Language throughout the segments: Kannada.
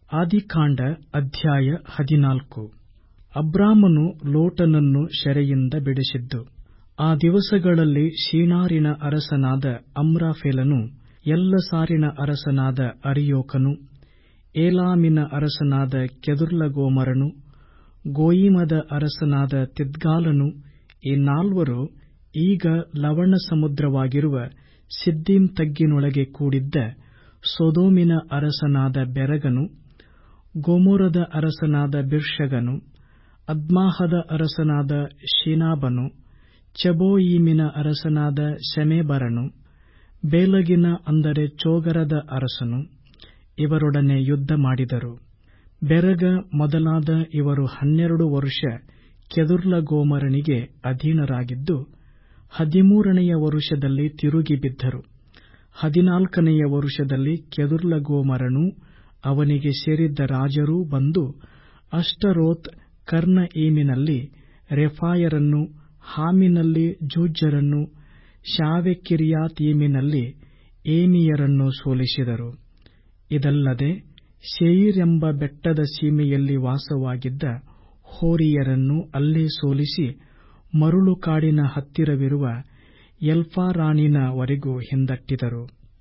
ಆದಿಕಾಂಡ ಅಧ್ಯಾಯ ಹದಿನಾಲ್ಕು ಅಬ್ರಾಮನು ಲೋಟನನ್ನು ಸೆರೆಯಿಂದ ಬಿಡಿಸಿದ್ದು ಆ ದಿವಸಗಳಲ್ಲಿ ಶಿನಾರಿನ ಅರಸನಾದ ಅಮ್ರಾಫೆಲನು ಎಲ್ಲಸಾರಿನ ಅರಸನಾದ ಅರಿಯೋಕನು ಏಲಾಮಿನ ಅರಸನಾದ ಕೆದೊರ್ಲಗೋಮರನು ಗೋಯಿಮದ ಅರಸನಾದ ತಿದ್ಗಾಲನು ಈ ನಾಲ್ವರು ಈಗ ಲವಣ ಸಮುದ್ರವಾಗಿರುವ ಸಿದ್ದೀಮ್ ತಗ್ಗಿನೊಳಗೆ ಕೂಡಿದ್ದ ಸೊದೋಮಿನ ಅರಸನಾದ ಬೆರಗನು ಗೊಮೋರದ ಅರಸನಾದ ಬಿರ್ಶಗನು ಅದ್ಮಾಹದ ಅರಸನಾದ ಶಿನಾಬನು ಚೆಬೋಯಿಮಿನ ಅರಸನಾದ ಶೆಮೇಬರನು ಬೇಲಗಿನ ಅಂದರೆ ಚೋಗರದ ಅರಸನು ಇವರೊಡನೆ ಯುದ್ಧ ಮಾಡಿದರು ಬೆರಗ ಮೊದಲಾದ ಇವರು ಹನ್ನೆರಡು ವರುಷ ಕೆದುರ್ಲಗೋಮರನಿಗೆ ಅಧೀನರಾಗಿದ್ದು ಹದಿಮೂರನೆಯ ವರುಷದಲ್ಲಿ ತಿರುಗಿ ಬಿದ್ದರು ಹದಿನಾಲ್ಕನೆಯ ವರುಷದಲ್ಲಿ ಕೆದುರ್ಲಗೋಮರನೂ ಅವನಿಗೆ ಸೇರಿದ್ದ ರಾಜರೂ ಬಂದು ಅಷ್ಟರೋತ್ ಕರ್ನಯಿಮಿನಲ್ಲಿ ರೆಫಾಯರನ್ನು ಹಾಮಿನಲ್ಲಿ ಜೂಜ್ಯರನ್ನು ಶಾವೆಕಿರ್ಯಾತಯಿಮಿನಲ್ಲಿ ಏಮಿಯರನ್ನು ಸೋಲಿಸಿದರು ಇದಲ್ಲದೆ ಸೇಯೀರೆಂಬ ಬೆಟ್ಟದ ಸೀಮೆಯಲ್ಲಿ ವಾಸವಾಗಿದ್ದ ಹೋರಿಯರನ್ನು ಅಲ್ಲೇ ಸೋಲಿಸಿ ಮರಳುಕಾಡಿನ ಹತ್ತಿರವಿರುವ ಎಲ್ಪಾರಾನಿನ ವರೆಗೂ ಹಿಂದಟ್ಟಿದರು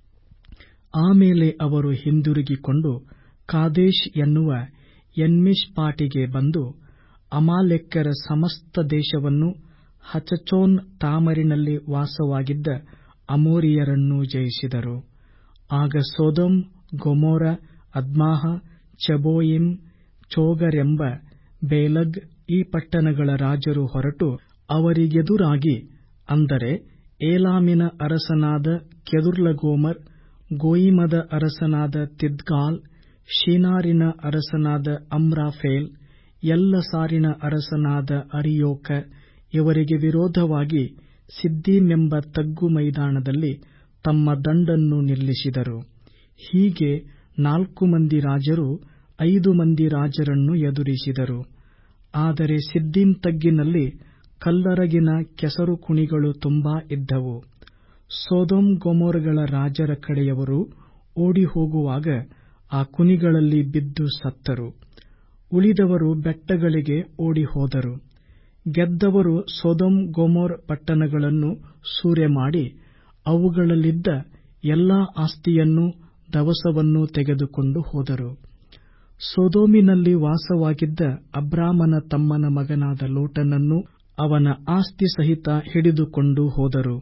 ಆಮೇಲೆ ಅವರು ಹಿಂದಿರುಗಿಕೊಂಡು ಕಾದೇಶ್ ಎನ್ನುವ ಎನ್ಮಿಷ್ಪಾಟಿಗೆ ಬಂದು ಅಮಾಲೇಕ್ಯರ ಸಮಸ್ತ ದೇಶವನ್ನೂ ಹಚಚೋನ್ ತಾಮರಿನಲ್ಲಿ ವಾಸವಾಗಿದ್ದ ಅಮೋರಿಯರನ್ನೂ ಜಯಿಸಿದರು ಆಗ ಸೊದೋಮ್ ಗೊಮೋರ ಅದ್ಮಾಹ ಚೆಬೋಯಿಮ್ ಚೋಗರೆಂಬ ಬೇಲಗ್ ಈ ಪಟ್ಟಣಗಳ ರಾಜರು ಹೊರಟು ಅವರಿಗೆದುರಾಗಿ ಅಂದರೆ ಏಲಾಮಿನ ಅರಸನಾದ ಕೆದುರ್ಲಗೋಮರ್ ಗೋಯಿಮದ ಅರಸನಾದ ತಿದ್ಗಾಲ್ ಶಿನಾರಿನ ಅರಸನಾದ ಅಮ್ರಾಫೇಲ್ ಎಲ್ಲಸಾರಿನ ಅರಸನಾದ ಅರಿಯೋಕ ಇವರಿಗೆ ವಿರೋಧವಾಗಿ ಸಿದ್ದೀಮೆಂಬ ತಗ್ಗು ಮೈದಾನದಲ್ಲಿ ತಮ್ಮ ದಂಡನ್ನು ನಿಲ್ಲಿಸಿದರು ಹೀಗೆ ನಾಲ್ಕು ಮಂದಿ ರಾಜರು ಐದು ಮಂದಿ ರಾಜರನ್ನು ಎದುರಿಸಿದರು ಆದರೆ ಸಿದ್ದೀಮ್ ತಗ್ಗಿನಲ್ಲಿ ಕಲ್ಲರಗಿನ ಕೆಸರು ಕುಣಿಗಳು ತುಂಬಾ ಇದ್ದವು ಸೊದೋಮ್ ಗೊಮೋರಗಳ ರಾಜರ ಕಡೆಯವರು ಓಡಿಹೋಗುವಾಗ ಆ ಕುಣಿಗಳಲ್ಲಿ ಬಿದ್ದು ಸತ್ತರು ಉಳಿದವರು ಬೆಟ್ಟಗಳಿಗೆ ಓಡಿಹೋದರು ಗೆದ್ದವರು ಸೊದೋಮ್ ಗೊಮೋರ್ ಪಟ್ಟಣಗಳನ್ನು ಸೂರೆಮಾಡಿ ಅವುಗಳಲ್ಲಿದ್ದ ಎಲ್ಲಾ ಆಸ್ತಿಯನ್ನೂ ದವಸವನ್ನೂ ತೆಗೆದುಕೊಂಡು ಹೋದರು ಸೊದೋಮಿನಲ್ಲಿ ವಾಸವಾಗಿದ್ದ ಅಬ್ರಾಮನ ತಮ್ಮನ ಮಗನಾದ ಲೋಟನನ್ನು ಅವನ ಆಸ್ತಿ ಸಹಿತ ಹಿಡಿದುಕೊಂಡು ಹೋದರು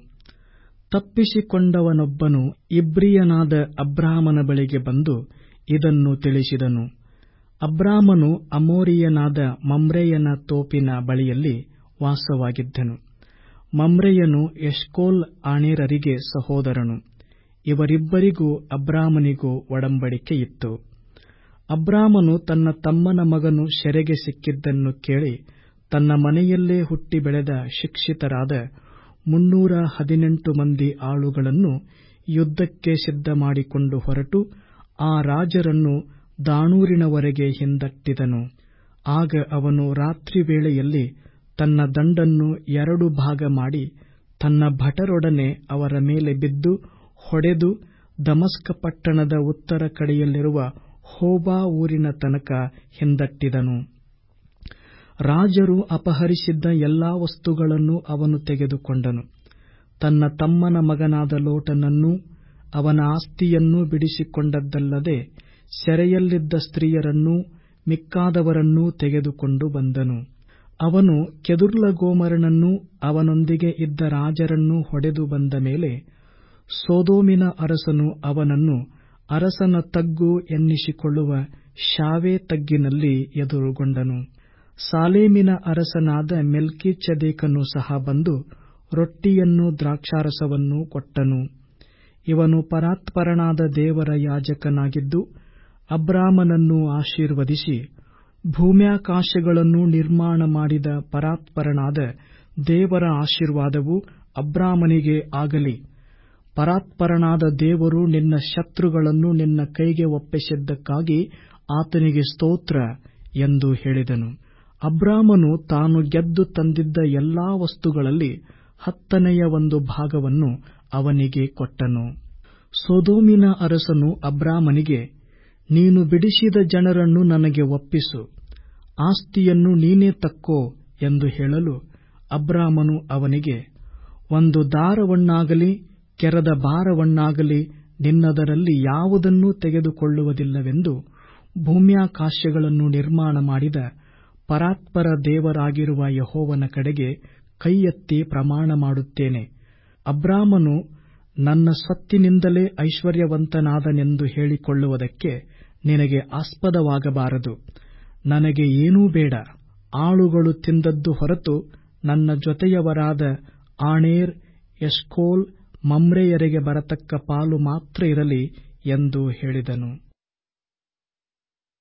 ತಪ್ಪಿಸಿಕೊಂಡವನೊಬ್ಬನು ಇಬ್ರಿಯನಾದ ಅಬ್ರಾಮನ ಬಳಿಗೆ ಬಂದು ಇದನ್ನು ತಿಳಿಸಿದನು ಅಬ್ರಾಮನು ಅಮೋರಿಯನಾದ ಮಮ್ರೆಯನ ತೋಪಿನ ಬಳಿಯಲ್ಲಿ ವಾಸವಾಗಿದ್ದನು ಮಮ್ರೆಯನು ಎಷ್ಕೋಲ್ ಆಣೇರರಿಗೆ ಸಹೋದರನು ಇವರಿಬ್ಬರಿಗೂ ಅಬ್ರಾಮನಿಗೂ ಒಡಂಬಡಿಕೆಯಿತ್ತು ಅಬ್ರಾಮನು ತನ್ನ ತಮ್ಮನ ಮಗನು ಸೆರೆಗೆ ಸಿಕ್ಕಿದ್ದನ್ನು ಕೇಳಿ ತನ್ನ ಮನೆಯಲ್ಲೇ ಹುಟ್ಟಿ ಬೆಳೆದ ಶಿಕ್ಷಿತರಾದ ಮುನ್ನೂರ ಹದಿನೆಂಟು ಮಂದಿ ಆಳುಗಳನ್ನು ಯುದ್ಧಕ್ಕೆ ಸಿದ್ಧಮಾಡಿಕೊಂಡು ಹೊರಟು ಆ ರಾಜರನ್ನು ದಾಣೂರಿನವರೆಗೆ ಹಿಂದಟ್ಟಿದನು ಆಗ ಅವನು ರಾತ್ರಿ ವೇಳೆಯಲ್ಲಿ ತನ್ನ ದಂಡನ್ನು ಎರಡು ಭಾಗ ಮಾಡಿ ತನ್ನ ಭಟರೊಡನೆ ಅವರ ಮೇಲೆ ಬಿದ್ದು ಹೊಡೆದು ದಮಸ್ಕ ಪಟ್ಟಣದ ಉತ್ತರ ಕಡೆಯಲ್ಲಿರುವ ಹೋಬಾ ಊರಿನ ತನಕ ಹಿಂದಟ್ಟಿದನು ರಾಜರು ಅಪಹರಿಸಿದ್ದ ಎಲ್ಲಾ ವಸ್ತುಗಳನ್ನು ಅವನು ತೆಗೆದುಕೊಂಡನು ತನ್ನ ತಮ್ಮನ ಮಗನಾದ ಲೋಟನನ್ನೂ ಅವನ ಆಸ್ತಿಯನ್ನೂ ಬಿಡಿಸಿಕೊಂಡದ್ದಲ್ಲದೆ ಸೆರೆಯಲ್ಲಿದ್ದ ಸ್ತ್ರೀಯರನ್ನೂ ಮಿಕ್ಕಾದವರನ್ನೂ ತೆಗೆದುಕೊಂಡು ಬಂದನು ಅವನು ಕೆದುರ್ಲಗೋಮರನನ್ನೂ ಅವನೊಂದಿಗೆ ಇದ್ದ ರಾಜರನ್ನೂ ಹೊಡೆದು ಬಂದ ಮೇಲೆ ಸೋದೋಮಿನ ಅರಸನು ಅವನನ್ನು ಅರಸನ ತಗ್ಗು ಎನ್ನಿಸಿಕೊಳ್ಳುವ ಶಾವೆ ತಗ್ಗಿನಲ್ಲಿ ಎದುರುಗೊಂಡನು ಸಾಲೇಮಿನ ಅರಸನಾದ ಮೆಲ್ಕಿಚೆದೇಕನು ಸಹ ಬಂದು ರೊಟ್ಟಿಯನ್ನೂ ದ್ರಾಕ್ಷಾರಸವನ್ನೂ ಕೊಟ್ಟನು ಇವನು ಪರಾತ್ಪರನಾದ ದೇವರ ಯಾಜಕನಾಗಿದ್ದು ಅಬ್ರಾಮನನ್ನು ಆಶೀರ್ವದಿಸಿ ಭೂಮ್ಯಾಕಾಶಗಳನ್ನು ನಿರ್ಮಾಣ ಮಾಡಿದ ಪರಾತ್ಪರನಾದ ದೇವರ ಆಶೀರ್ವಾದವು ಅಬ್ರಾಮನಿಗೆ ಆಗಲಿ ಪರಾತ್ಪರನಾದ ದೇವರು ನಿನ್ನ ಶತ್ರುಗಳನ್ನು ನಿನ್ನ ಕೈಗೆ ಒಪ್ಪಿಸಿದ್ದಕ್ಕಾಗಿ ಆತನಿಗೆ ಸ್ತೋತ್ರ ಎಂದು ಹೇಳಿದನು ಅಬ್ರಾಮನು ತಾನು ಗೆದ್ದು ತಂದಿದ್ದ ಎಲ್ಲಾ ವಸ್ತುಗಳಲ್ಲಿ ಹತ್ತನೆಯ ಒಂದು ಭಾಗವನ್ನು ಅವನಿಗೆ ಕೊಟ್ಟನು ಸೊದೋಮಿನ ಅರಸನು ಅಬ್ರಾಮನಿಗೆ ನೀನು ಬಿಡಿಸಿದ ಜನರನ್ನು ನನಗೆ ಒಪ್ಪಿಸು ಆಸ್ತಿಯನ್ನು ನೀನೇ ತಕ್ಕೋ ಎಂದು ಹೇಳಲು ಅಬ್ರಾಮನು ಅವನಿಗೆ ಒಂದು ದಾರವನ್ನಾಗಲಿ ಕೆರದ ಭಾರವನ್ನಾಗಲಿ ನಿನ್ನದರಲ್ಲಿ ಯಾವುದನ್ನೂ ತೆಗೆದುಕೊಳ್ಳುವುದಿಲ್ಲವೆಂದು ಭೂಮ್ಯಾಕಾಶಗಳನ್ನು ನಿರ್ಮಾಣ ಮಾಡಿದ ಪರಾತ್ಪರ ದೇವರಾಗಿರುವ ಯೆಹೋವನ ಕಡೆಗೆ ಕೈಯೆತ್ತಿ ಪ್ರಮಾಣ ಮಾಡುತ್ತೇನೆ ಅಬ್ರಾಮನು ನನ್ನ ಸ್ವತ್ತಿನಿಂದಲೇ ಐಶ್ವರ್ಯವಂತನಾದನೆಂದು ಹೇಳಿಕೊಳ್ಳುವುದಕ್ಕೆ ನಿನಗೆ ಆಸ್ಪದವಾಗಬಾರದು ನನಗೆ ಏನೂ ಬೇಡ ಆಳುಗಳು ತಿಂದದ್ದು ಹೊರತು ನನ್ನ ಜೊತೆಯವರಾದ ಆಣೇರ್ ಎಷ್ಕೋಲ್ ಮಮ್ರೆಯರಿಗೆ ಬರತಕ್ಕ ಪಾಲು ಮಾತ್ರ ಇರಲಿ ಎಂದು ಹೇಳಿದನು